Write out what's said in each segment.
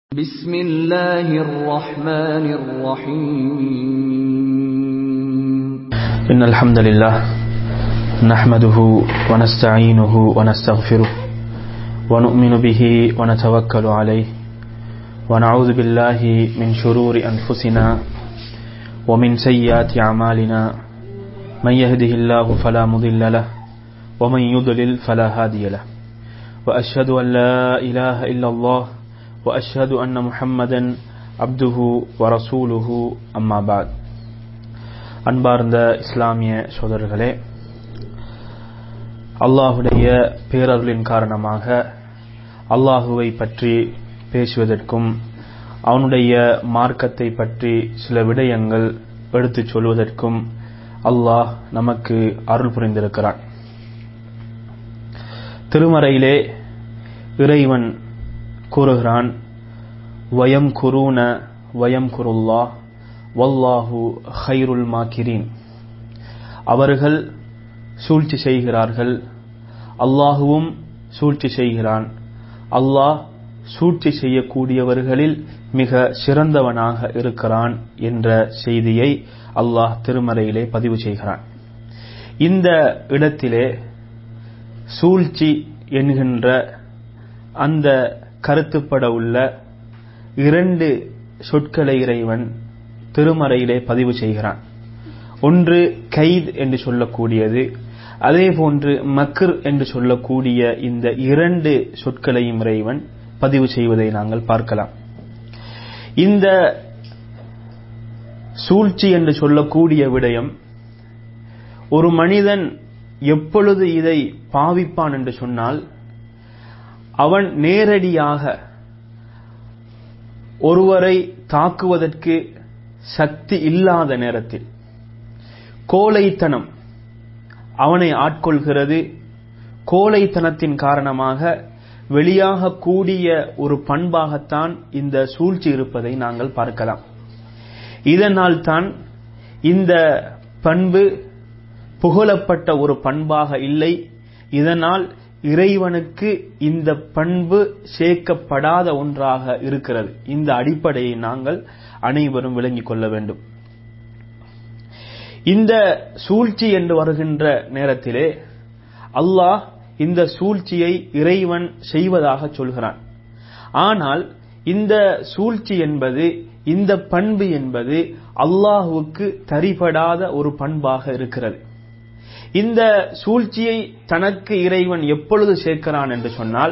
بسم الله الرحمن الرحيم إن الحمد لله نحمده ونستعينه ونستغفره ونؤمن به ونتوكل عليه ونعوذ بالله من شرور أنفسنا ومن سيئات أعمالنا من يهده الله فلا مضل له ومن يضلل فلا هادي له وأشهد أن لا إله إلا الله وأشهد أن محمدا عبده ورسوله أما بعد அன்பார்ந்த இஸ்லாமிய சோதரர்களே அல்லாஹுடைய பேரருளின் காரணமாக அல்லாஹுவை பற்றி பேசுவதற்கும் அவனுடைய மார்க்கத்தை பற்றி சில விடயங்கள் எடுத்துச் சொல்வதற்கும் அல்லாஹ் நமக்கு அருள் புரிந்திருக்கிறான் திருமறையிலே இறைவன் கூறுகிறான் வயம் குரூன வயம் குருல்லா வல்லாஹு ஹைருல் மாக்கிரீன் அவர்கள் சூழ்ச்சி செய்கிறார்கள் அல்லாஹுவும் சூழ்ச்சி செய்கிறான் அல்லாஹ் சூழ்ச்சி செய்யக்கூடியவர்களில் மிக சிறந்தவனாக இருக்கிறான் என்ற செய்தியை அல்லாஹ் திருமறையிலே பதிவு செய்கிறான் இந்த இடத்திலே சூழ்ச்சி என்கின்ற அந்த கருத்துப்பட உள்ள இரண்டு சொற்களை இறைவன் திருமறையிலே பதிவு செய்கிறான் ஒன்று கைத் என்று சொல்லக்கூடியது அதே போன்று மக்ர் என்று சொல்லக்கூடிய இந்த இரண்டு சொற்களையும் இறைவன் பதிவு செய்வதை நாங்கள் பார்க்கலாம் இந்த சூழ்ச்சி என்று சொல்லக்கூடிய விடயம் ஒரு மனிதன் எப்பொழுது இதை பாவிப்பான் என்று சொன்னால் அவன் நேரடியாக ஒருவரை தாக்குவதற்கு சக்தி இல்லாத நேரத்தில் கோழைத்தனம் அவனை ஆட்கொள்கிறது கோழைத்தனத்தின் காரணமாக வெளியாக கூடிய ஒரு பண்பாகத்தான் இந்த சூழ்ச்சி இருப்பதை நாங்கள் பார்க்கலாம் இதனால் தான் இந்த பண்பு புகழப்பட்ட ஒரு பண்பாக இல்லை இதனால் இறைவனுக்கு இந்த பண்பு சேர்க்கப்படாத ஒன்றாக இருக்கிறது இந்த அடிப்படையை நாங்கள் அனைவரும் விளங்கிக் கொள்ள வேண்டும் இந்த சூழ்ச்சி என்று வருகின்ற நேரத்திலே அல்லாஹ் இந்த சூழ்ச்சியை இறைவன் செய்வதாக சொல்கிறான் ஆனால் இந்த சூழ்ச்சி என்பது இந்த பண்பு என்பது அல்லாஹுவுக்கு தரிபடாத ஒரு பண்பாக இருக்கிறது இந்த சூழ்ச்சியை தனக்கு இறைவன் எப்பொழுது சேர்க்கிறான் என்று சொன்னால்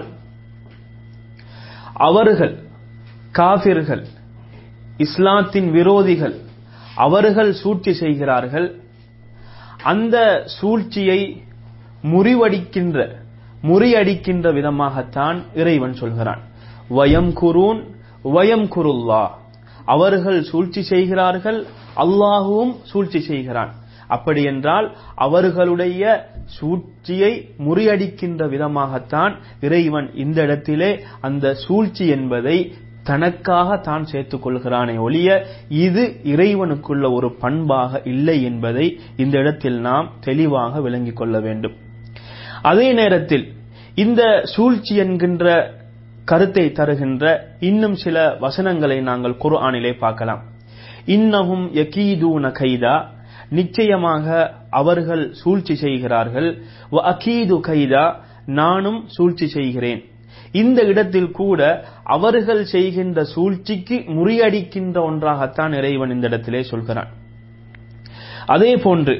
அவர்கள் காபிர்கள் இஸ்லாத்தின் விரோதிகள் அவர்கள் சூழ்ச்சி செய்கிறார்கள் அந்த சூழ்ச்சியை முறிவடிக்கின்ற முறியடிக்கின்ற விதமாகத்தான் இறைவன் சொல்கிறான் வயம் குரூன் வயம் குருல்லா அவர்கள் சூழ்ச்சி செய்கிறார்கள் அல்லாஹுவும் சூழ்ச்சி செய்கிறான் அப்படி என்றால் அவர்களுடைய சூழ்ச்சியை முறியடிக்கின்ற விதமாகத்தான் இறைவன் இந்த இடத்திலே அந்த சூழ்ச்சி என்பதை தனக்காக தான் சேர்த்துக் கொள்கிறானே ஒழிய இது இறைவனுக்குள்ள ஒரு பண்பாக இல்லை என்பதை இந்த இடத்தில் நாம் தெளிவாக விளங்கிக் கொள்ள வேண்டும் அதே நேரத்தில் இந்த சூழ்ச்சி என்கின்ற கருத்தை தருகின்ற இன்னும் சில வசனங்களை நாங்கள் குர்ஆனிலே பார்க்கலாம் இன்னஹும் யகீதூன கைதா நிச்சயமாக அவர்கள் சூழ்ச்சி செய்கிறார்கள் அகீது கைதா நானும் சூழ்ச்சி செய்கிறேன் இந்த இடத்தில் கூட அவர்கள் செய்கின்ற சூழ்ச்சிக்கு முறியடிக்கின்ற ஒன்றாகத்தான் இறைவன் இந்த இடத்திலே சொல்கிறான் அதே போன்று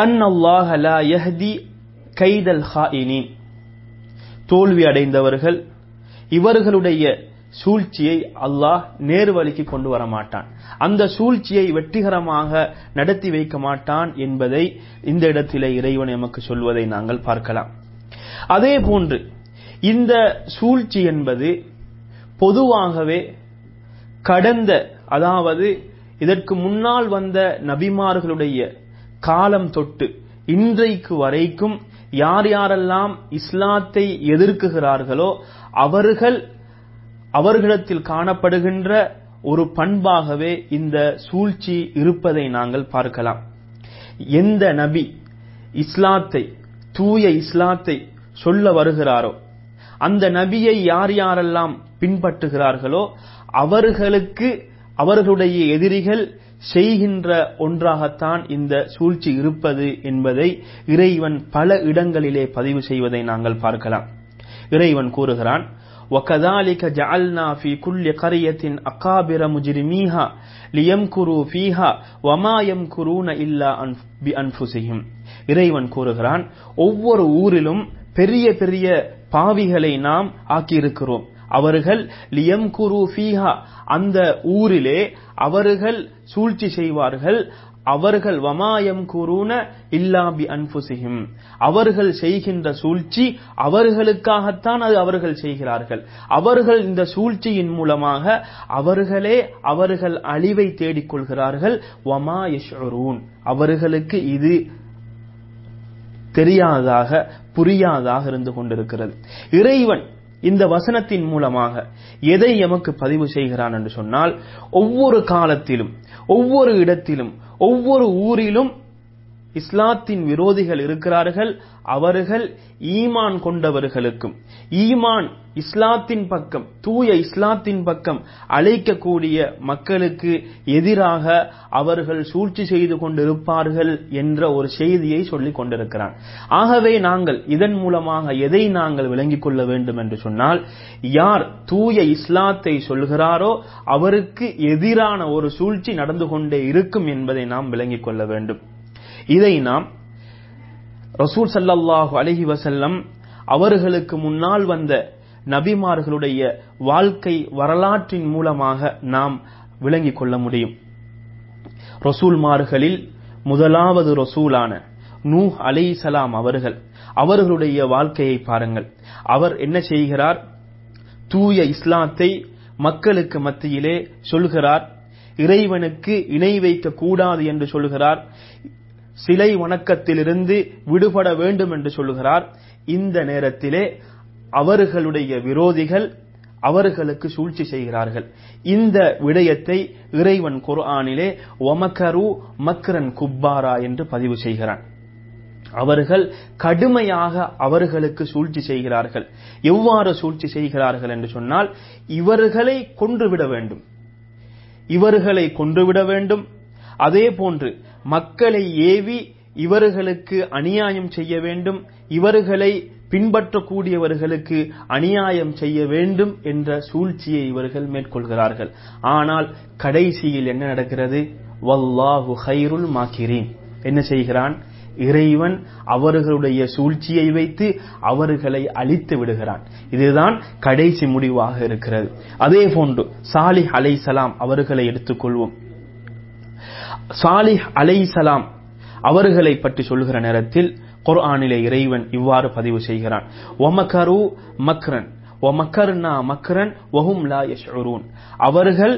கைதல் ஹாயினின் தோல்வி அடைந்தவர்கள் இவர்களுடைய சூழ்ச்சியை அல்லாஹ் நேர்வழிக்கு கொண்டு வர மாட்டான் அந்த சூழ்ச்சியை வெற்றிகரமாக நடத்தி வைக்க மாட்டான் என்பதை இந்த இடத்திலே இறைவன் எமக்கு சொல்வதை நாங்கள் பார்க்கலாம் அதே போன்று இந்த சூழ்ச்சி என்பது பொதுவாகவே கடந்த அதாவது இதற்கு முன்னால் வந்த நபிமார்களுடைய காலம் தொட்டு இன்றைக்கு வரைக்கும் யார் யாரெல்லாம் இஸ்லாத்தை எதிர்க்குகிறார்களோ அவர்கள் அவர்களிடத்தில் காணப்படுகின்ற ஒரு பண்பாகவே இந்த சூழ்ச்சி இருப்பதை நாங்கள் பார்க்கலாம் எந்த நபி இஸ்லாத்தை தூய இஸ்லாத்தை சொல்ல வருகிறாரோ அந்த நபியை யார் யாரெல்லாம் பின்பற்றுகிறார்களோ அவர்களுக்கு அவர்களுடைய எதிரிகள் செய்கின்ற ஒன்றாகத்தான் இந்த சூழ்ச்சி இருப்பது என்பதை இறைவன் பல இடங்களிலே பதிவு செய்வதை நாங்கள் பார்க்கலாம் இறைவன் கூறுகிறான் وكذلك جعلنا في كل قرية أقابر مجرميها ليمكروا فيها وما يمكرون إلا بأنفسهم இறைவன் கூறுகிறான் ஒவ்வொரு ஊரிலும் பெரிய பெரிய பாவிகளை நாம் ஆக்கியிருக்கிறோம் அவர்கள் லியம் குரு ஃபீஹா அந்த ஊரிலே அவர்கள் சூழ்ச்சி செய்வார்கள் அவர்கள் வமாயம் குருன இல்லாபி அன்புசிஹிம் அவர்கள் செய்கின்ற சூழ்ச்சி அவர்களுக்காகத்தான் அது அவர்கள் செய்கிறார்கள் அவர்கள் இந்த சூழ்ச்சியின் மூலமாக அவர்களே அவர்கள் அழிவை தேடிக்கொள்கிறார்கள் வமா யஷ்ரூன் அவர்களுக்கு இது தெரியாததாக புரியாததாக இருந்து கொண்டிருக்கிறது இறைவன் இந்த வசனத்தின் மூலமாக எதை எமக்கு பதிவு செய்கிறான் என்று சொன்னால் ஒவ்வொரு காலத்திலும் ஒவ்வொரு இடத்திலும் ஒவ்வொரு ஊரிலும் இஸ்லாத்தின் விரோதிகள் இருக்கிறார்கள் அவர்கள் ஈமான் கொண்டவர்களுக்கும் ஈமான் இஸ்லாத்தின் பக்கம் தூய இஸ்லாத்தின் பக்கம் அழைக்கக்கூடிய மக்களுக்கு எதிராக அவர்கள் சூழ்ச்சி செய்து கொண்டிருப்பார்கள் என்ற ஒரு செய்தியை சொல்லிக் கொண்டிருக்கிறான் ஆகவே நாங்கள் இதன் மூலமாக எதை நாங்கள் விளங்கிக் கொள்ள வேண்டும் என்று சொன்னால் யார் தூய இஸ்லாத்தை சொல்கிறாரோ அவருக்கு எதிரான ஒரு சூழ்ச்சி நடந்து கொண்டே இருக்கும் என்பதை நாம் விளங்கிக் கொள்ள வேண்டும் இதை நாம் ரசூல் சல்லல்லாஹு அலஹி வசல்லம் அவர்களுக்கு முன்னால் வந்த நபிமார்களுடைய வாழ்க்கை வரலாற்றின் மூலமாக நாம் விளங்கிக் கொள்ள முடியும் ரசூல்மார்களில் முதலாவது ரசூலான நூ அலை சலாம் அவர்கள் அவர்களுடைய வாழ்க்கையை பாருங்கள் அவர் என்ன செய்கிறார் தூய இஸ்லாத்தை மக்களுக்கு மத்தியிலே சொல்கிறார் இறைவனுக்கு இணை வைக்க கூடாது என்று சொல்கிறார் சிலை வணக்கத்திலிருந்து விடுபட வேண்டும் என்று சொல்கிறார் இந்த நேரத்திலே அவர்களுடைய விரோதிகள் அவர்களுக்கு சூழ்ச்சி செய்கிறார்கள் இந்த விடயத்தை இறைவன் குர்ஆனிலே ஒமக்கரு மக்ரன் குப்பாரா என்று பதிவு செய்கிறான் அவர்கள் கடுமையாக அவர்களுக்கு சூழ்ச்சி செய்கிறார்கள் எவ்வாறு சூழ்ச்சி செய்கிறார்கள் என்று சொன்னால் இவர்களை கொன்றுவிட வேண்டும் இவர்களை கொன்றுவிட வேண்டும் அதே போன்று மக்களை ஏவி இவர்களுக்கு அநியாயம் செய்ய வேண்டும் இவர்களை பின்பற்றக்கூடியவர்களுக்கு அநியாயம் செய்ய வேண்டும் என்ற சூழ்ச்சியை இவர்கள் மேற்கொள்கிறார்கள் ஆனால் கடைசியில் என்ன நடக்கிறது வல்லாஹு ஹைருல் மாக்கிரீன் என்ன செய்கிறான் இறைவன் அவர்களுடைய சூழ்ச்சியை வைத்து அவர்களை அழித்து விடுகிறான் இதுதான் கடைசி முடிவாக இருக்கிறது அதே போன்று சாலிஹ் அலை சலாம் அவர்களை எடுத்துக்கொள்வோம் சாலிஹ் அலை சலாம் அவர்களை பற்றி சொல்கிற நேரத்தில் குர்ஆனிலே இறைவன் இவ்வாறு பதிவு செய்கிறான் ஒமக்கரு மக்ரன் ஒமக்கர்னா மக்ரன் ஒஹும் லா யஷ்உரூன் அவர்கள்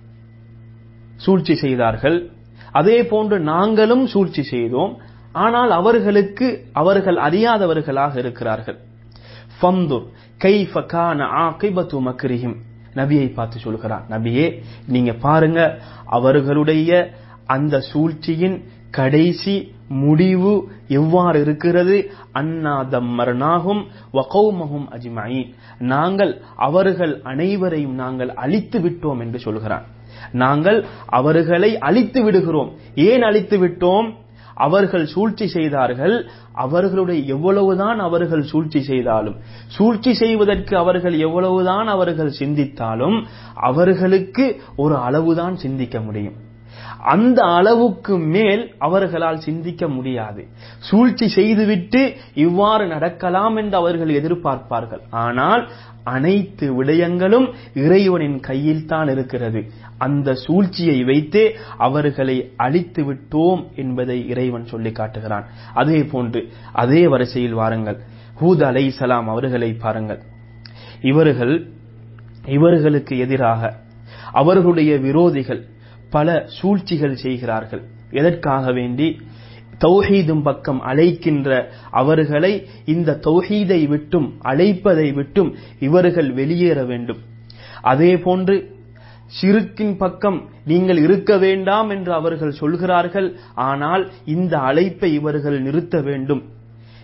சூழ்ச்சி செய்தார்கள் அதே போன்று நாங்களும் சூழ்ச்சி செய்தோம் ஆனால் அவர்களுக்கு அவர்கள் அறியாதவர்களாக இருக்கிறார்கள் ஃபந்துர் கைஃப கான ஆகிபத்து மக்ரிஹிம் நபியை பார்த்து சொல்கிறான் நபியே நீங்க பாருங்க அவர்களுடைய அந்த சூழ்ச்சியின் கடைசி முடிவு எவ்வாறு இருக்கிறது அன்னா தம்மர்னாகும் வகௌமஹும் அஜ்மஈன் நாங்கள் அவர்கள் அனைவரையும் நாங்கள் அழித்து விட்டோம் என்று சொல்கிறான் நாங்கள் அவர்களை அழித்து விடுகிறோம் ஏன் அழித்து விட்டோம் அவர்கள் சூழ்ச்சி செய்தார்கள் அவர்களுடைய எவ்வளவுதான் அவர்கள் சூழ்ச்சி செய்தாலும் சூழ்ச்சி செய்வதற்கு அவர்கள் எவ்வளவுதான் அவர்கள் சிந்தித்தாலும் அவர்களுக்கு ஒரு அளவுதான் சிந்திக்க முடியும் அந்த அளவுக்கு மேல் அவர்களால் சிந்திக்க முடியாது சூழ்ச்சி செய்துவிட்டு இவ்வாறு நடக்கலாம் என்று அவர்கள் எதிர்பார்ப்பார்கள் ஆனால் அனைத்து விடயங்களும் இறைவனின் கையில் தான் இருக்கிறது அந்த சூழ்ச்சியை வைத்தே அவர்களை அழித்து விட்டோம் என்பதை இறைவன் சொல்லி காட்டுகிறான் அதே போன்று அதே வரிசையில் வாருங்கள் ஹூத் அலை சலாம் அவர்களை பாருங்கள் இவர்கள் இவர்களுக்கு எதிராக அவர்களுடைய விரோதிகள் பல சூழ்ச்சிகள் செய்கிறார்கள் எதற்காக வேண்டி தௌஹீதும் பக்கம் அழைக்கின்ற அவர்களை இந்த தௌஹீதை விட்டும் அழைப்பதை விட்டும் இவர்கள் வெளியேற வேண்டும் அதே போன்று சிறுக்கின் பக்கம் நீங்கள் இருக்க வேண்டாம் என்று அவர்கள் சொல்கிறார்கள் ஆனால் இந்த அழைப்பை இவர்கள் நிறுத்த வேண்டும்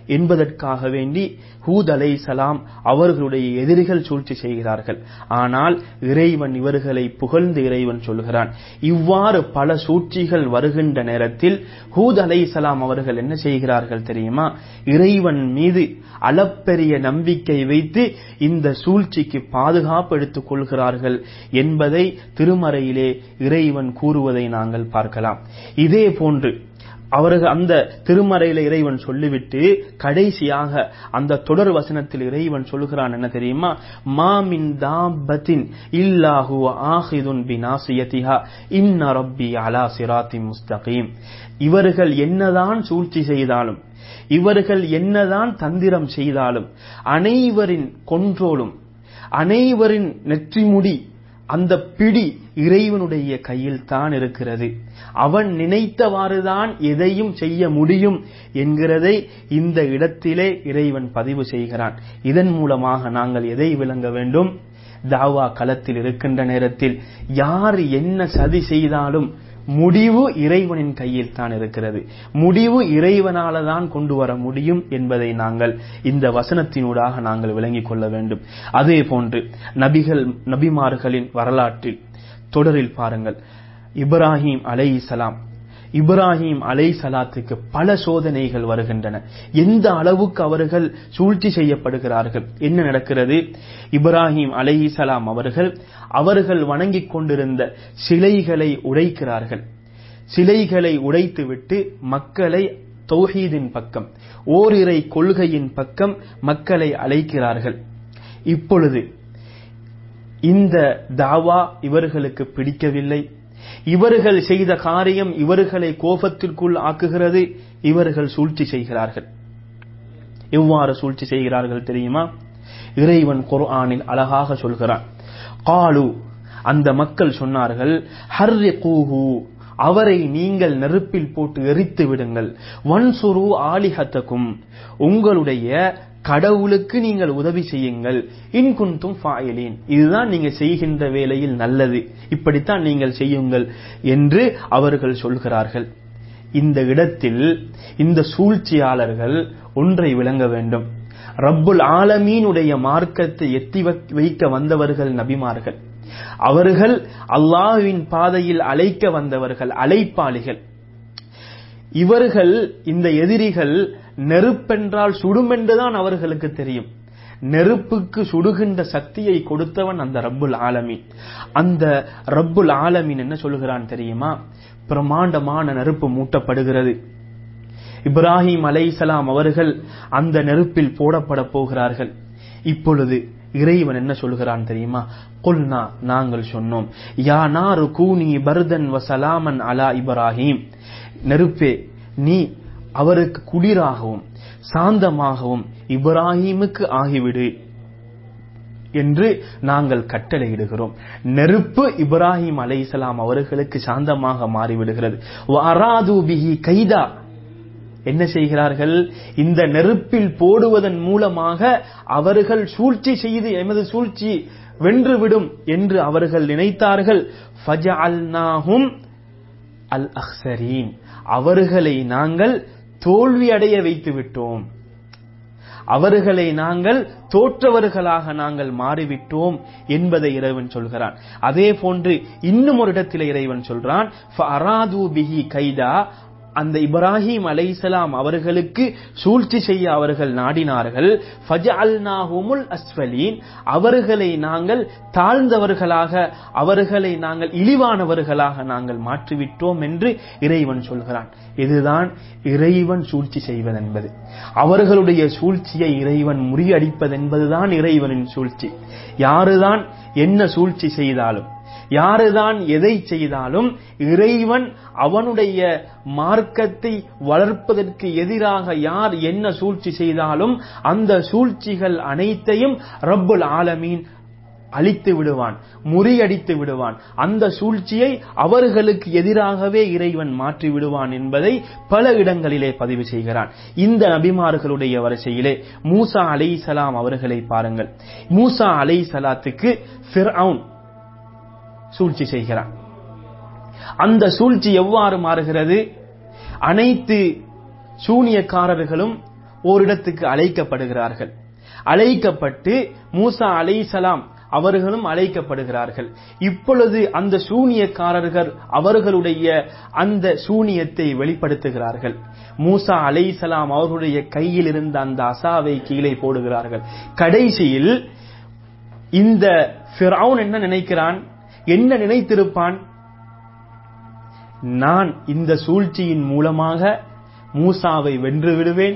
என்பதற்காக வேண்டி ஹூத் அலைஹிஸ்ஸலாம் அவர்களுடைய எதிரிகள் சூழ்ச்சி செய்கிறார்கள் ஆனால் இறைவன் இவர்களை புகழ்ந்து இறைவன் சொல்கிறான் இவ்வாறு பல சூழ்ச்சிகள் வருகின்ற நேரத்தில் ஹூத் அலைஹிஸ்ஸலாம் அவர்கள் என்ன செய்கிறார்கள் தெரியுமா இறைவன் மீது அளப்பெரிய நம்பிக்கை வைத்து இந்த சூழ்ச்சிக்கு பாதுகாப்பு எடுத்துக் கொள்கிறார்கள் என்பதை திருமறையிலே இறைவன் கூறுவதை நாங்கள் பார்க்கலாம் இதே போன்று அவர்கள் அந்த திருமறையில இறைவன் சொல்லிவிட்டு கடைசியாக அந்த தொடர் வசனத்தில் இறைவன் சொல்லுகிறான் என்ன தெரியுமா மாமின் தாபத்தின் இல்லாஹு ஆஹிதுன் பினாசியதிஹா இன்ன ரப்பி அலா சிராத்தி முஸ்தகீம் இவர்கள் என்னதான் சூழ்ச்சி செய்தாலும் இவர்கள் என்னதான் தந்திரம் செய்தாலும் அனைவரின் கொன்றோலும் அனைவரின் நெற்றிமுடி அந்த பிடி இறைவனுடைய கையில் தான் இருக்கிறது அவன் நினைத்தவாறுதான் எதையும் செய்ய முடியும் என்கிறதை இந்த இடத்திலே இறைவன் பதிவு செய்கிறான் இதன் மூலமாக நாங்கள் எதை விளங்க வேண்டும் தாவா களத்தில் இருக்கின்ற நேரத்தில் யார் என்ன சதி செய்தாலும் முடிவு இறைவனின் கையில் தான் இருக்கிறது முடிவு இறைவனால தான் கொண்டு வர முடியும் என்பதை நாங்கள் இந்த வசனத்தினூடாக நாங்கள் விளங்கிக் கொள்ள வேண்டும் அதே போன்று நபிகள் நபிமார்களின் வரலாற்றில் தொடரில் பாருங்கள் இப்ராஹிம் அலைஹிஸ்ஸலாம் இப்ராஹிம் அலை சலாத்துக்கு பல சோதனைகள் வருகின்றன எந்த அளவுக்கு அவர்கள் சூழ்ச்சி செய்யப்படுகிறார்கள் என்ன நடக்கிறது இப்ராஹிம் அலைஹிசலாம் அவர்கள் அவர்கள் வணங்கிக் கொண்டிருந்த சிலைகளை உடைக்கிறார்கள் சிலைகளை உடைத்துவிட்டு மக்களை தௌஹீதின் பக்கம் ஓரிரை கொள்கையின் பக்கம் மக்களை அழைக்கிறார்கள் இப்பொழுது இந்த தாவா இவர்களுக்கு பிடிக்கவில்லை இவர்கள் செய்த காரியம் இவர்களை கோபத்திற்குள் ஆக்குகிறது இவர்கள் சூழ்ச்சி செய்கிறார்கள் எவ்வாறு சூழ்ச்சி செய்கிறார்கள் தெரியுமா இறைவன் குர்ஆனில் அழகாக சொல்கிறான் காலு அந்த மக்கள் சொன்னார்கள் ஹர்ரி கூஹு அவரை நீங்கள் நெருப்பில் போட்டு எரித்து விடுங்கள் வன்சுரு ஆலிஹத்தக்கும் உங்களுடைய கடவுளுக்கு நீங்கள் உதவி செய்யுங்கள் இன்குந்தும் ஃபாயிலீன் இதுதான் நீங்க செய்கின்ற வேலையில் நல்லது இப்படித்தான் நீங்கள் செய்யுங்கள் என்று அவர்கள் சொல்கிறார்கள் இந்த இடத்தில் இந்த சூழ்ச்சியாளர்கள் ஒன்றை விளங்க வேண்டும் ரப்புல் ஆலமீனுடைய மார்க்கத்தை எத்தி வைக்க வந்தவர்கள் நபிமார்கள் அவர்கள் அல்லாஹ்வின் பாதையில் அழைக்க வந்தவர்கள் அழைப்பாளிகள் இவர்கள் இந்த எதிரிகள் நெருப்பென்றால் சுடுமென்றுதான் அவர்களுக்கு தெரியும் நெருப்புக்கு சுடுகின்ற சக்தியை கொடுத்தவன் அந்த ரப்புல் ஆலமீன் அந்த ரப்புல் ஆலமீன் என்ன சொல்லுகிறான் தெரியுமா பிரமாண்டமான நெருப்பு மூட்டப்படுகிறது இப்ராஹிம் அலைசலாம் அவர்கள் அந்த நெருப்பில் போடப்பட போகிறார்கள் இப்பொழுது இறைவன் என்ன சொல்கிறான் தெரியுமா குல்னா நாங்கள் சொன்னோம் யா நாரு கூனி பர்தன் வசலாமன் அலா இப்ராஹிம் நெருப்பே நீ அவருக்கு குளிராகவும் சாந்தமாகவும் இப்ராஹிமுக்கு ஆகிவிடு என்று நாங்கள் கட்டளையிடுகிறோம் நெருப்பு இப்ராஹிம் அலைசலாம் அவர்களுக்கு சாந்தமாக மாறிவிடுகிறது வராது பிஹி கைதா என்ன செய்கிறார்கள் இந்த நெருப்பில் போடுவதன் மூலமாக அவர்கள் சூழ்ச்சி செய்து எமது சூழ்ச்சி வென்றுவிடும் என்று அவர்கள் நினைத்தார்கள் ஃபஜஅல்நாஹும் அல் அஹ்சரீன் அவர்களை நாங்கள் தோல்வி அடைய வைத்து விட்டோம் அவர்களை நாங்கள் தோற்றவர்களாக நாங்கள் மாறிவிட்டோம் என்பதை இறைவன் சொல்கிறான் அதே போன்று இன்னும் ஒரு இடத்தில் இறைவன் சொல்றான் ஃபஅராது பிஹி கைதா அந்த இப்ராஹிம் அலைசலாம் அவர்களுக்கு சூழ்ச்சி செய்ய அவர்கள் நாடினார்கள் ஃபஜஅல்நாஹுமுல் அஸ்வலீன் அவர்களை நாங்கள் தாழ்ந்தவர்களாக அவர்களை நாங்கள் இழிவானவர்களாக நாங்கள் மாற்றிவிட்டோம் என்று இறைவன் சொல்கிறான் இதுதான் இறைவன் சூழ்ச்சி செய்வதென்பது அவர்களுடைய சூழ்ச்சியை இறைவன் முறியடிப்பதென்பதுதான் இறைவனின் சூழ்ச்சி யாருதான் என்ன சூழ்ச்சி செய்தாலும் யாருதான் எதை செய்தாலும் இறைவன் அவனுடைய மார்க்கத்தை வளர்ப்பதற்கு எதிராக யார் என்ன சூழ்ச்சி செய்தாலும் அந்த சூழ்ச்சிகள் அனைத்தையும் ரப்புல் ஆலமீன் அழித்து விடுவான் முறியடித்து விடுவான் அந்த சூழ்ச்சியை அவர்களுக்கு எதிராகவே இறைவன் மாற்றி விடுவான் என்பதை பல இடங்களிலே பதிவு செய்கிறான் இந்த நபிமார்களுடைய வரிசையிலே மூசா அலை சலாம் அவர்களை பாருங்கள் மூசா அலை சலாத்துக்கு ஃபிர்அவுன் சூழ்ச்சி செய்கிறான் அந்த சூழ்ச்சி எவ்வாறு மாறுகிறது அனைத்து சூனியக்காரர்களும் ஓரிடத்துக்கு அழைக்கப்படுகிறார்கள் அழைக்கப்பட்டு மூசா அலைசலாம் அவர்களும் அழைக்கப்படுகிறார்கள் இப்பொழுது அந்த சூனியக்காரர்கள் அவர்களுடைய அந்த சூனியத்தை வெளிப்படுத்துகிறார்கள் மூசா அலைசலாம் அவர்களுடைய கையில் இருந்த அந்த அசாவை கீழே போடுகிறார்கள் கடைசியில் இந்த ஃபிரௌன் என்ன நினைக்கிறான் என்ன நினைத்திருப்பான் நான் இந்த சூழ்ச்சியின் மூலமாக மூசாவை வென்று விடுவேன்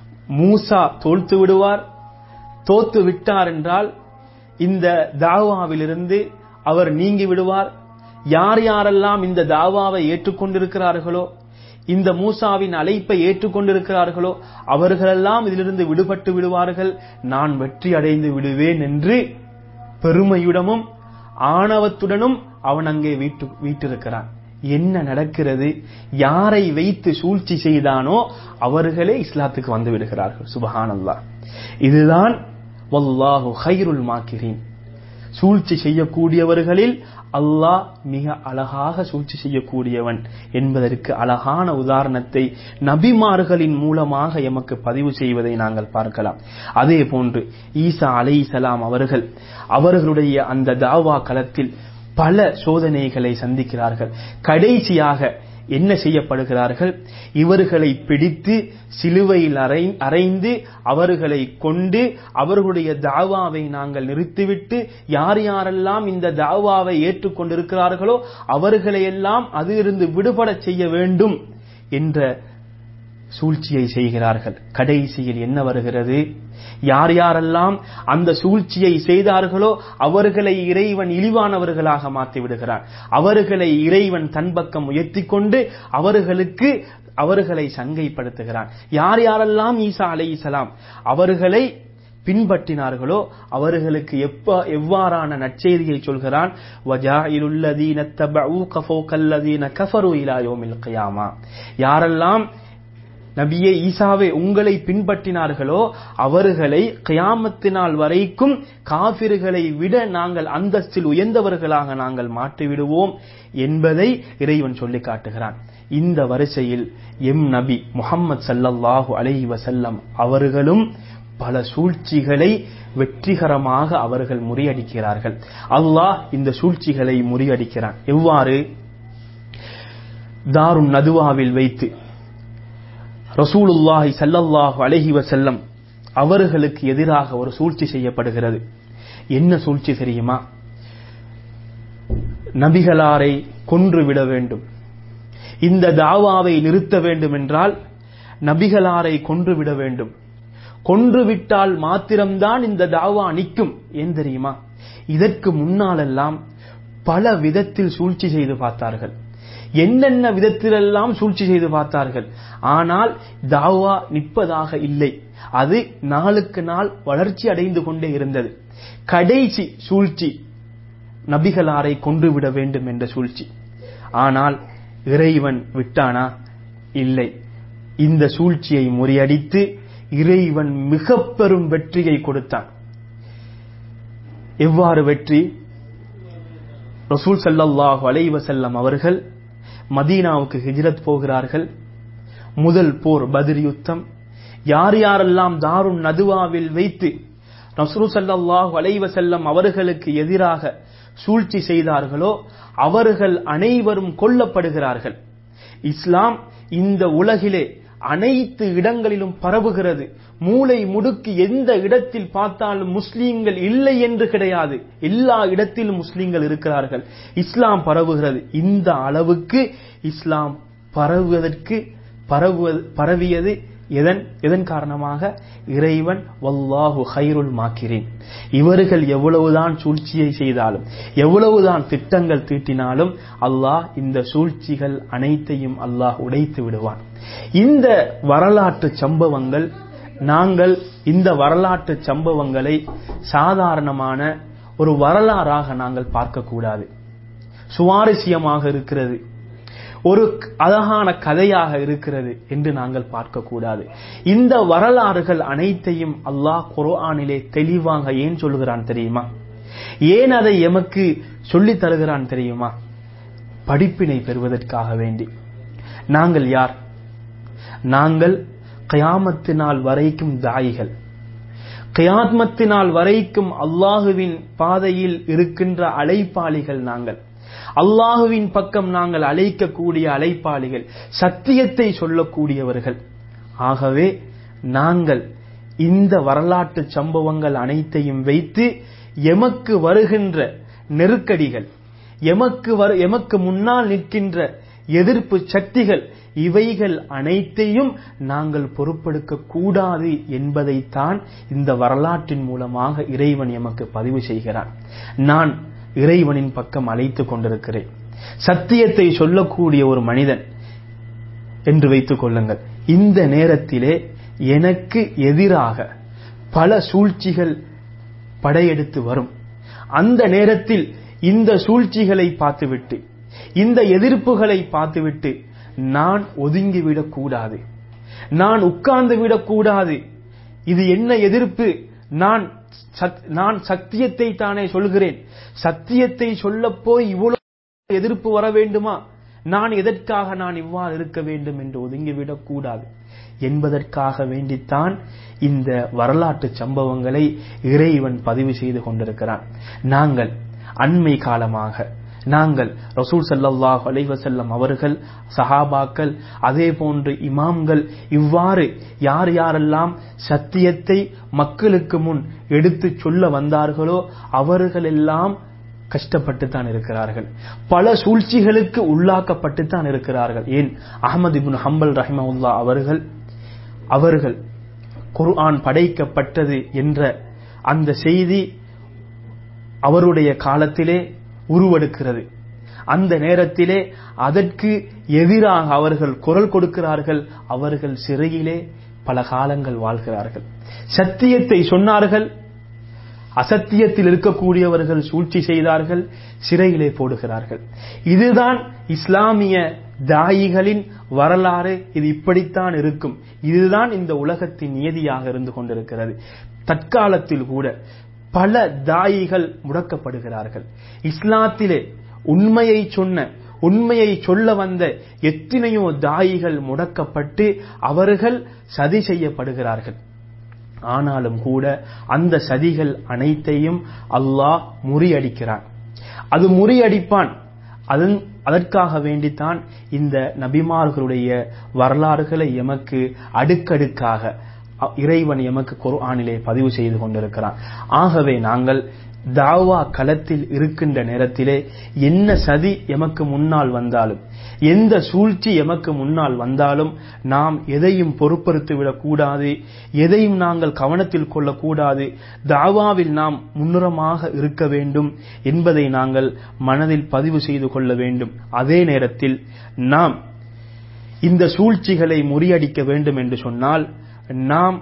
மூசா தோல்த்து விடுவார் தோத்து விட்டார் என்றால் இந்த தாவாவிலிருந்து அவர் நீங்கி விடுவார் யார் யாரெல்லாம் இந்த தாவாவை ஏற்றுக்கொண்டிருக்கிறார்களோ இந்த மூசாவின் அழைப்பை ஏற்றுக்கொண்டிருக்கிறார்களோ அவர்களெல்லாம் இதிலிருந்து விடுபட்டு விடுவார்கள் நான் வெற்றி அடைந்து விடுவேன் என்று பெருமையுடனும் ஆணவத்துடனும் அவன் அங்கே வீட்டு வீட்டிருக்கிறான் என்ன நடக்கிறது யாரை வைத்து சூழ்ச்சி செய்தானோ அவர்களே இஸ்லாத்துக்கு வந்து விடுகிறார்கள் சுபஹானல்லா இதுதான் வல்லாஹு ஹைருல் மாக்கிரீன் சூழ்ச்சி செய்யக்கூடியவர்களில் அல்லாஹ் மிக அழகாக சூழ்ச்சி செய்யக்கூடியவன் என்பதற்கு அழகான உதாரணத்தை நபிமார்களின் மூலமாக எமக்கு பதிவு செய்வதை நாங்கள் பார்க்கலாம் அதே போன்று ஈசா அலை சலாம் அவர்கள் அவர்களுடைய அந்த தாவா களத்தில் பல சோதனைகளை சந்திக்கிறார்கள் கடைசியாக என்ன செய்யப்படுகிறார்கள் இவர்களை பிடித்து சிலுவையில் அறை அறைந்து அவர்களை கொண்டு அவர்களுடைய தாவாவை நாங்கள் நிறுத்திவிட்டு யார் யாரெல்லாம் இந்த தாவாவை ஏற்றுக்கொண்டிருக்கிறார்களோ அவர்களையெல்லாம் அதிலிருந்து விடுபடச் செய்ய வேண்டும் என்ற சூழ்ச்சியை செய்கிறார்கள் கடைசியில் என்ன வருகிறது யார் யாரெல்லாம் அந்த சூழ்ச்சியை செய்தார்களோ அவர்களை இறைவன் இழிவானவர்களாக மாற்றி விடுகிறான் அவர்களை இறைவன் தன் பக்கம் உயர்த்தி கொண்டு அவர்களுக்கு அவர்களை சங்கைப்படுத்துகிறான் யார் யாரெல்லாம் ஈசா அலை இசலாம் அவர்களை பின்பற்றினார்களோ அவர்களுக்கு எப்ப எவ்வாறான நற்செய்தியை சொல்கிறான் வஜாயிலுல்லதீன தபஊக ஃபௌகல்லதீன கஃபரு இலா யௌமில் கியாமா யாரெல்லாம் நபியே ஈசாவே உங்களை பின்பற்றினார்களோ அவர்களை கியாமத்தினால் வரைக்கும் காபிர்களை விட நாங்கள் அந்தஸ்தில் உயர்ந்தவர்களாக நாங்கள் மாற்றிவிடுவோம் என்பதை இறைவன் சொல்லி காட்டுகிறான் இந்த வரிசையில் எம் நபி முகம்மது சல்லல்லாஹு அலைஹி வசல்லம் அவர்களும் பல சூழ்ச்சிகளை வெற்றிகரமாக அவர்கள் முறியடிக்கிறார்கள் அல்லாஹ் இந்த சூழ்ச்சிகளை முறியடிக்கிறான் எவ்வாறு தாருன் நதுவாவில் வைத்து ரசூலுல்லாஹி சல்லல்லாஹு அலைஹி வசல்லம் அவர்களுக்கு எதிராக ஒரு சூழ்ச்சி செய்யப்படுகிறது என்ன சூழ்ச்சி தெரியுமா நபிகளாரை கொன்று விட வேண்டும் இந்த தாவாவை நிறுத்த வேண்டும் என்றால் நபிகளாரை கொன்று விட வேண்டும் கொன்று விட்டால் மாத்திரம்தான் இந்த தாவா நிற்கும் ஏன் தெரியுமா இதற்கு முன்னாலெல்லாம் பல விதத்தில் சூழ்ச்சி செய்து பார்த்தார்கள் என்னென்ன விதத்திலெல்லாம் சூழ்ச்சி செய்து பார்த்தார்கள் ஆனால் தாவா நிற்பதாக இல்லை அது நாளுக்கு நாள் வளர்ச்சி அடைந்து கொண்டே இருந்தது கடைசி சூழ்ச்சி நபிகளாரை கொன்றுவிட வேண்டும் என்ற சூழ்ச்சி ஆனால் இறைவன் விட்டானா இல்லை இந்த சூழ்ச்சியை முறியடித்து இறைவன் மிக பெரும் வெற்றியை கொடுத்தான் எவ்வாறு வெற்றி ரசூல் சல்லல்லாஹு அலைவசல்லம் அவர்கள் மதீனாவுக்கு ஹிஜ்ரத் போகிறார்கள் முதல் போர் பதிர் யுத்தம் யார் யாரெல்லாம் தாருன் நதுவாவில் வைத்து ரசூல் சல்லல்லாஹு அலைவசல்லம் அவர்களுக்கு எதிராக சூழ்ச்சி செய்தார்களோ அவர்கள் அனைவரும் கொல்லப்படுகிறார்கள் இஸ்லாம் இந்த உலகிலே அனைத்து இடங்களிலும் பரவுகிறது மூளை முடுக்கு எந்த இடத்தில் பார்த்தாலும் முஸ்லீம்கள் இல்லை என்று கிடையாது எல்லா இடத்திலும் முஸ்லீம்கள் இருக்கிறார்கள் இஸ்லாம் பரவுகிறது இந்த அளவுக்கு இஸ்லாம் பரவுவதற்கு பரவுவது பரவியது எதன் எதன் காரணமாக இறைவன் வல்லாஹு ஹைருல் மாக்கிறேன் இவர்கள் எவ்வளவுதான் சூழ்ச்சியை செய்தாலும் எவ்வளவுதான் திட்டங்கள் தீட்டினாலும் அல்லாஹ் இந்த சூழ்ச்சிகள் அனைத்தையும் அல்லாஹ் உடைத்து விடுவான் இந்த வரலாற்று சம்பவங்கள் நாங்கள் இந்த வரலாற்று சம்பவங்களை சாதாரணமான ஒரு வரலாறாக நாங்கள் பார்க்கக்கூடாது சுவாரஸ்யமாக இருக்கிறது ஒரு அழகான கதையாக இருக்கிறது என்று நாங்கள் பார்க்கக்கூடாது இந்த வரலாறுகள் அனைத்தையும் அல்லாஹ் குர்ஆனிலே தெளிவாக ஏன் சொல்கிறான் தெரியுமா ஏன் அதை எமக்கு சொல்லித் தருகிறான் தெரியுமா படிப்பினை பெறுவதற்காக வேண்டி நாங்கள் யார் நாங்கள் கயாமத்து நாள் வரைக்கும் தாயிகள் கயாத்மத்து நாள் வரைக்கும் அல்லாஹுவின் பாதையில் இருக்கின்ற அழைப்பாளிகள் நாங்கள் அல்லாஹுவின் பக்கம் நாங்கள் அழைக்கக்கூடிய அழைப்பாளிகள் சத்தியத்தை சொல்லக்கூடியவர்கள் ஆகவே நாங்கள் இந்த வரலாற்று சம்பவங்கள் அனைத்தையும் வைத்து எமக்கு வருகின்ற நெருக்கடிகள் எமக்கு வரு எமக்கு முன்னால் நிற்கின்ற எதிர்ப்பு சக்திகள் இவைகள் அனைத்தையும் நாங்கள் பொறுப்பெடுக்க கூடாது என்பதைத்தான் இந்த வரலாற்றின் மூலமாக இறைவன் எமக்கு பதிவு செய்கிறான் நான் இறைவனின் பக்கம் அழைத்துக் கொண்டிருக்கிறேன் சத்தியத்தை சொல்லக்கூடிய ஒரு மனிதன் என்று வைத்துக் கொள்ளுங்கள் இந்த நேரத்திலே எனக்கு எதிராக பல சூழ்ச்சிகள் படையெடுத்து வரும் அந்த நேரத்தில் இந்த சூழ்ச்சிகளை பார்த்துவிட்டு இந்த எதிர்ப்புகளை பார்த்துவிட்டு நான் ஒதுங்கிவிடக் கூடாது நான் உட்கார்ந்து விடக்கூடாது இது என்ன எதிர்ப்பு நான் நான் சத்தியத்தை தானே சொல்கிறேன் சத்தியத்தை சொல்ல போய் இவ்வளவு எதிர்ப்பு வர வேண்டுமா நான் எதற்காக நான் இவ்வாறு இருக்க வேண்டும் என்று ஒதுங்கிவிடக் கூடாது என்பதற்காக வேண்டித்தான் இந்த வரலாற்று சம்பவங்களை இறைவன் பதிவு செய்து கொண்டிருக்கிறான் நாங்கள் அண்மை காலமாக நாங்கள் ரசூல் சல்லாஹ் அலைவசல்லம் அவர்கள் சஹாபாக்கள் அதே போன்று இமாம்கள் இவ்வாறு யார் யாரெல்லாம் சத்தியத்தை மக்களுக்கு முன் எடுத்துச் சொல்ல வந்தார்களோ அவர்களெல்லாம் கஷ்டப்பட்டு தான் இருக்கிறார்கள் பல சூழ்ச்சிகளுக்கு உள்ளாக்கப்பட்டு தான் இருக்கிறார்கள் ஏன் அகமது இபின் ஹம்பல் ரஹிமவுல்லா அவர்கள் அவர்கள் குர்ஆன் படைக்கப்பட்டது என்ற அந்த செய்தி அவருடைய காலத்திலே உருவெடுக்கிறது அந்த நேரத்திலே அதற்கு எதிராக அவர்கள் குரல் கொடுக்கிறார்கள் அவர்கள் சிறையிலே பல காலங்கள் வாழ்கிறார்கள் சத்தியத்தை சொன்னார்கள் அசத்தியத்தில் இருக்கக்கூடியவர்கள் சூழ்ச்சி செய்தார்கள் சிறையிலே போடுகிறார்கள் இதுதான் இஸ்லாமிய தாயிகளின் வரலாறு இது இப்படித்தான் இருக்கும் இதுதான் இந்த உலகத்தின் நியதியாக இருந்து கொண்டிருக்கிறது தற்காலத்தில் கூட பல தாயிகள் முடக்கப்படுகிறார்கள் இஸ்லாத்திலே உண்மையை சொன்ன உண்மையை சொல்ல வந்த எத்தனையோ தாயிகள் முடக்கப்பட்டு அவர்கள் சதி செய்யப்படுகிறார்கள் ஆனாலும் கூட அந்த சதிகள் அனைத்தையும் அல்லாஹ் முறியடிக்கிறான் அது முறியடிப்பான் அதன் அதற்காக வேண்டித்தான் இந்த நபிமார்களுடைய வரலாறுகளை எமக்கு அடுக்கடுக்காக இறைவன் எமக்கு குர்ஆனிலே பதிவு செய்து கொண்டிருக்கிறான் ஆகவே நாங்கள் தாவா களத்தில் இருக்கின்ற நேரத்திலே என்ன சதி எமக்கு முன்னால் வந்தாலும் எந்த சூழ்ச்சி எமக்கு முன்னால் வந்தாலும் நாம் எதையும் பொறுப்படுத்தி விடக்கூடாது எதையும் நாங்கள் கவனத்தில் கொள்ளக்கூடாது தாவாவில் நாம் முன்னுரமாக இருக்க வேண்டும் என்பதை நாங்கள் மனதில் பதிவு செய்து கொள்ள வேண்டும் அதே நேரத்தில் நாம் இந்த சூழ்ச்சிகளை முறியடிக்க வேண்டும் என்று சொன்னால் நாம்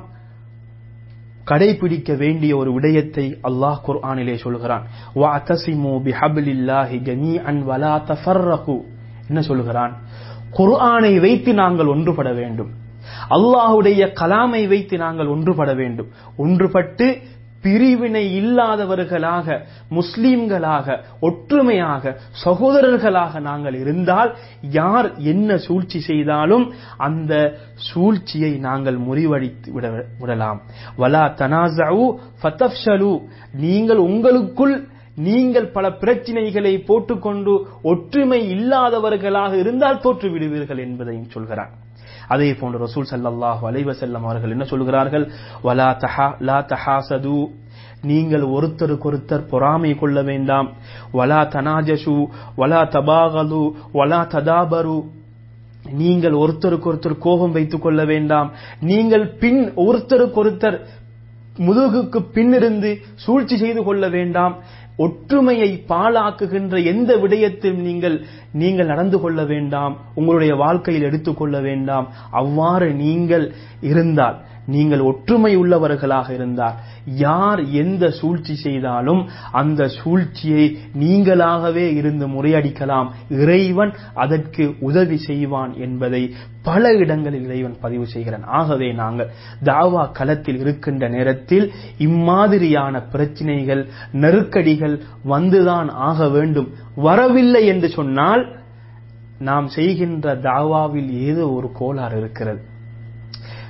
கடைபிடிக்க வேண்டிய ஒரு விடயத்தை அல்லாஹ் குர்ஆனிலே சொல்கிறான் வஅதஸிமு பிஹப்லில்லாஹி ஜமீஅன் வலா தஃபர்ரகு என்ன சொல்கிறான் குர்ஆனை வைத்து நாங்கள் ஒன்றுபட வேண்டும் அல்லாஹுடைய கலாமை வைத்து நாங்கள் ஒன்றுபட வேண்டும் ஒன்றுபட்டு பிரிவினை இல்லாதவர்களாக முஸ்லீம்களாக ஒற்றுமையாக சகோதரர்களாக நாங்கள் இருந்தால் யார் என்ன சூழ்ச்சி செய்தாலும் அந்த சூழ்ச்சியை நாங்கள் முறிவடித்து விட விடலாம் வலா தனாசு ஃபதப்ஷலு நீங்கள் உங்களுக்குள் நீங்கள் பல பிரச்சனைகளை போட்டுக்கொண்டு ஒற்றுமை இல்லாதவர்களாக இருந்தால் தோற்று விடுவீர்கள் என்பதையும் சொல்கிறார் அதே போன்று ரசூல் சல்லாஹு அலைவசல்லம் அவர்கள் என்ன சொல்கிறார்கள் வலா தஹா லா தஹாசது நீங்கள் ஒருத்தருக்கொருத்தர் பொறாமை கொள்ள வேண்டாம் வலா தனாஜசு வலா தபாகலு வலா ததாபரு நீங்கள் ஒருத்தருக்கொருத்தர் கோபம் வைத்துக் கொள்ள வேண்டாம் நீங்கள் பின் ஒருத்தருக்கொருத்தர் முதுகுக்கு பின்னிருந்து சூழ்ச்சி செய்து கொள்ள வேண்டாம் ஒற்றுமையை பாழாக்குகின்ற எந்த விடயத்தில் நீங்கள் நீங்கள் நடந்து கொள்ள வேண்டாம் உங்களுடைய வாழ்க்கையில் எடுத்துக்கொள்ள வேண்டாம் அவ்வாறு நீங்கள் இருந்தால் நீங்கள் ஒற்றுமை உள்ளவர்களாக இருந்தால் யார் எந்த சூழ்ச்சி செய்தாலும் அந்த சூழ்ச்சியை நீங்களாகவே இருந்து முறையடிக்கலாம் இறைவன் அதற்கு உதவி செய்வான் என்பதை பல இடங்களில் இறைவன் பதிவு செய்கிறான் ஆகவே நாங்கள் தாவா களத்தில் இருக்கின்ற நேரத்தில் இம்மாதிரியான பிரச்சனைகள் நெருக்கடிகள் வந்துதான் ஆக வேண்டும் வரவில்லை என்று சொன்னால் நாம் செய்கின்ற தாவாவில் ஏதோ ஒரு கோளாறு இருக்கிறது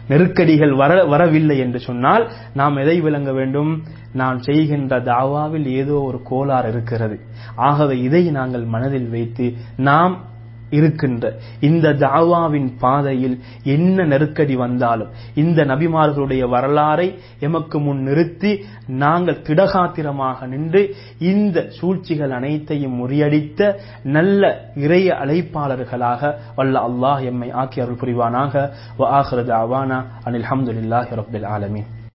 நெருக்கடிகள் வர வரவில்லை என்று சொன்னால் நாம் எதை விளங்க வேண்டும் நாம் செய்கின்ற தாவாவில் ஏதோ ஒரு கோளாறு இருக்கிறது ஆகவே இதை நாங்கள் மனதில் வைத்து நாம் இருக்கின்ற இந்த தாவாவின் பாதையில் என்ன நெருக்கடி வந்தாலும் இந்த நபிமார்களுடைய வரலாறை எமக்கு முன் நிறுத்தி நாங்கள் திடகாத்திரமாக நின்று இந்த சூழ்ச்சிகள் அனைத்தையும் முறியடித்த நல்ல இறைய அழைப்பாளர்களாக வல்ல அல்லாஹ் எம்மை ஆக்கி அருள் புரிவானாக வ ஆஹிரு தஅவானா அனில் ஹம்துலில்லாஹி ரப்பில் ஆலமீன்